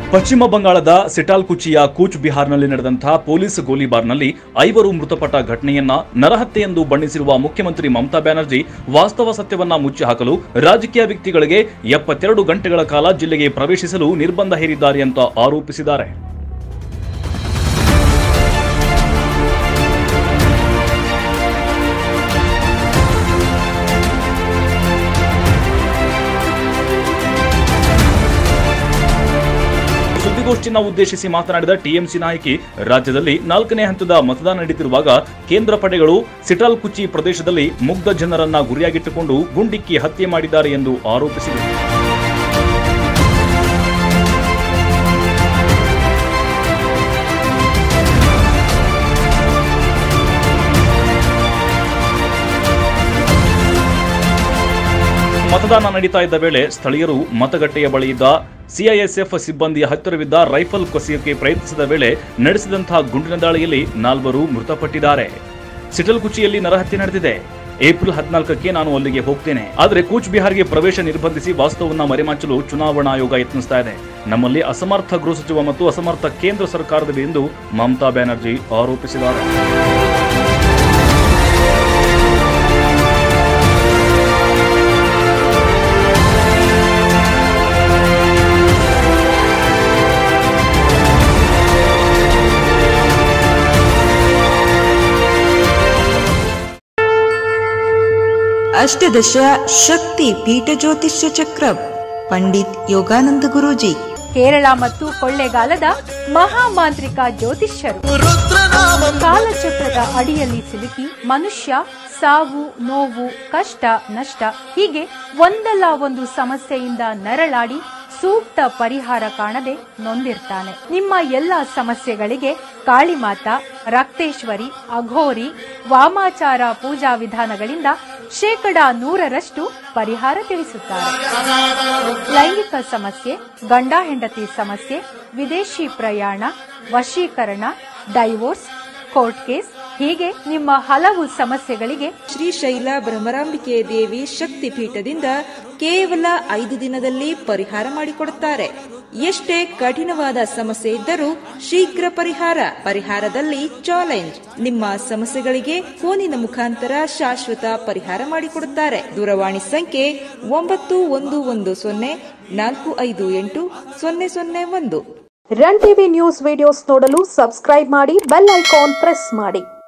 ಪಶ್ಚಿಮ ಬಂಗಾಳದ ಸಿಟಾಲ್ಕುಚಿಯ ಕೂಚ್ ಬಿಹಾರ್ನಲ್ಲಿ ನಡೆದಂತಹ ಪೊಲೀಸ್ ಗೋಲಿಬಾರ್ನಲ್ಲಿ ಐವರು ಮೃತಪಟ್ಟ ಘಟನೆಯನ್ನ ನರಹತ್ಯೆ ಎಂದು ಬಣ್ಣಿಸಿರುವ ಮುಖ್ಯಮಂತ್ರಿ ಮಮತಾ ಬ್ಯಾನರ್ಜಿ ವಾಸ್ತವ ಸತ್ಯವನ್ನ ಮುಚ್ಚಿ ಹಾಕಲು ರಾಜಕೀಯ ವ್ಯಕ್ತಿಗಳಿಗೆ ಎಪ್ಪತ್ತೆರಡು ಗಂಟೆಗಳ ಕಾಲ ಜಿಲ್ಲೆಗೆ ಪ್ರವೇಶಿಸಲು ನಿರ್ಬಂಧ ಹೇರಿದ್ದಾರೆ ಅಂತ ಆರೋಪಿಸಿದ್ದಾರೆ ಸುದ್ದಿಗೋಷ್ಠಿಯನ್ನ ಉದ್ದೇಶಿಸಿ ಮಾತನಾಡಿದ ಟಿಎಂಸಿ ನಾಯಕಿ ರಾಜ್ಯದಲ್ಲಿ ನಾಲ್ಕನೇ ಹಂತದ ಮತದಾನ ನಡೆಯುತ್ತಿರುವಾಗ ಕೇಂದ್ರ ಪಡೆಗಳು ಸಿಟಾಲ್ಕುಚಿ ಪ್ರದೇಶದಲ್ಲಿ ಮುಗ್ಧ ಜನರನ್ನ ಗುರಿಯಾಗಿಟ್ಟುಕೊಂಡು ಗುಂಡಿಕ್ಕಿ ಹತ್ಯೆ ಮಾಡಿದ್ದಾರೆ ಎಂದು ಆರೋಪಿಸಿದರು ಮತದಾನ ನಡೀತಾ ಇದ್ದ ವೇಳೆ ಸ್ಥಳೀಯರು ಮತಗಟ್ಟೆಯ ಬಳಿ ಇದ್ದ ಸಿಐಎಸ್ಎಫ್ ಸಿಬ್ಬಂದಿಯ ಹತ್ತಿರವಿದ್ದ ರೈಫಲ್ ಕೊಸೆಯೋಕೆ ಪ್ರಯತ್ನಿಸಿದ ವೇಳೆ ನಡೆಸಿದಂತಹ ಗುಂಡಿನ ದಾಳಿಯಲ್ಲಿ ನಾಲ್ವರು ಮೃತಪಟ್ಟಿದ್ದಾರೆ ಸಿಟಲ್ಕುಚಿಯಲ್ಲಿ ನರಹತ್ಯೆ ನಡೆದಿದೆ ಏಪ್ರಿಲ್ ಹದಿನಾಲ್ಕಕ್ಕೆ ನಾನು ಅಲ್ಲಿಗೆ ಹೋಗ್ತೇನೆ ಆದರೆ ಕೂಚ್ ಬಿಹಾರ್ಗೆ ಪ್ರವೇಶ ನಿರ್ಬಂಧಿಸಿ ವಾಸ್ತವನ್ನ ಮರೆಮಾಚಲು ಚುನಾವಣಾ ಆಯೋಗ ಯತ್ನಿಸ್ತಾ ಇದೆ ನಮ್ಮಲ್ಲಿ ಅಸಮರ್ಥ ಗೃಹ ಸಚಿವ ಮತ್ತು ಅಸಮರ್ಥ ಕೇಂದ್ರ ಸರ್ಕಾರವಿದೆ ಎಂದು ಮಮತಾ ಬ್ಯಾನರ್ಜಿ ಆರೋಪಿಸಿದ್ದಾರೆ ಅಷ್ಟದಶ ಶಕ್ತಿ ಪೀಠ ಜ್ಯೋತಿಷ್ಯ ಚಕ್ರ ಪಂಡಿತ್ ಯೋಗಾನಂದ ಗುರೂಜಿ ಕೇರಳ ಮತ್ತು ಕೊಳ್ಳೆಗಾಲದ ಮಹಾಮಾಂತ್ರಿಕ ಜ್ಯೋತಿಷ್ಯರು ಕಾಲಚಕ್ರದ ಅಡಿಯಲ್ಲಿ ಸಿಲುಕಿ ಮನುಷ್ಯ ಸಾವು ನೋವು ಕಷ್ಟ ನಷ್ಟ ಹೀಗೆ ಒಂದಲ್ಲ ಒಂದು ಸಮಸ್ಯೆಯಿಂದ ನರಳಾಡಿ ಸೂಕ್ತ ಪರಿಹಾರ ಕಾಣದೆ ನೊಂದಿರ್ತಾನೆ ನಿಮ್ಮ ಎಲ್ಲ ಸಮಸ್ಯೆಗಳಿಗೆ ಕಾಳಿಮಾತಾ ರಕ್ತೇಶ್ವರಿ ಅಘೋರಿ ವಾಮಾಚಾರ ಪೂಜಾ ವಿಧಾನಗಳಿಂದ ಶೇಕಡ ನೂರರಷ್ಟು ಪರಿಹಾರ ತಿಳಿಸುತ್ತಾರೆ ಲೈಂಗಿಕ ಸಮಸ್ಯೆ ಗಂಡ ಹೆಂಡತಿ ಸಮಸ್ಯೆ ವಿದೇಶಿ ಪ್ರಯಾಣ ವಶೀಕರಣ ಡೈವೋರ್ಸ್ ಕೋರ್ಟ್ ಕೇಸ್ ಹೀಗೆ ನಿಮ್ಮ ಹಲವು ಸಮಸ್ಯೆಗಳಿಗೆ ಶ್ರೀಶೈಲ ಭ್ರಮರಾಂಬಿಕೆ ದೇವಿ ಶಕ್ತಿ ಪೀಠದಿಂದ ಕೇವಲ ಐದು ದಿನದಲ್ಲಿ ಪರಿಹಾರ ಮಾಡಿಕೊಡುತ್ತಾರೆ ಎಷ್ಟೇ ಕಠಿಣವಾದ ಸಮಸ್ಯೆ ಇದ್ದರೂ ಶೀಘ್ರ ಪರಿಹಾರ ಪರಿಹಾರದಲ್ಲಿ ಚಾಲೆಂಜ್ ನಿಮ್ಮ ಸಮಸ್ಯೆಗಳಿಗೆ ಫೋನಿನ ಮುಖಾಂತರ ಶಾಶ್ವತ ಪರಿಹಾರ ಮಾಡಿಕೊಡುತ್ತಾರೆ ದೂರವಾಣಿ ಸಂಖ್ಯೆ ಒಂಬತ್ತು ಒಂದು ಒಂದು ಸೊನ್ನೆ ನಾಲ್ಕು ಐದು ಎಂಟು ಸೊನ್ನೆ ಸೊನ್ನೆ ಒಂದು ರನ್ ಟಿವಿ ನ್ಯೂಸ್ ವಿಡಿಯೋಸ್ ನೋಡಲು ಸಬ್ಸ್ಕ್ರೈಬ್ ಮಾಡಿ ಬೆಲ್ ಐಕಾನ್ ಪ್ರೆಸ್ ಮಾಡಿ